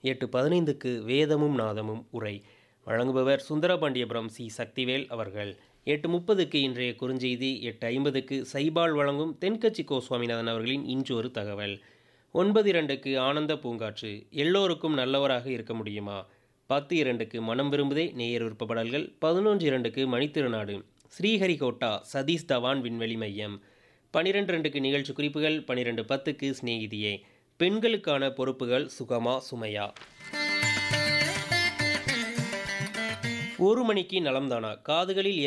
எட்டு பதினைந்துக்கு வேதமும் நாதமும் உரை வழங்குபவர் சுந்தரபாண்டியபுரம் சி சக்திவேல் அவர்கள் எட்டு முப்பதுக்கு இன்றைய குறுஞ்செய்தி எட்டு ஐம்பதுக்கு சைபால் வழங்கும் தென்கட்சி கோ சுவாமிநாதன் அவர்களின் இன்றொரு தகவல் ஒன்பது இரண்டுக்கு ஆனந்த பூங்காற்று எல்லோருக்கும் நல்லவராக இருக்க முடியுமா பத்து இரண்டுக்கு மனம் விரும்புதே நேயர் விருப்பப்படல்கள் பதினொன்று இரண்டுக்கு மணித்திருநாடு ஸ்ரீஹரிகோட்டா சதீஷ் தவான் விண்வெளி மையம் பனிரெண்டு ரெண்டுக்கு நிகழ்ச்சி குறிப்புகள் பனிரெண்டு பத்துக்கு சிநேகிதியே பெண்களுக்கான பொறுப்புகள் சுகமா சுமையா ஒரு மணிக்கு நலம்தானா காதுகளில்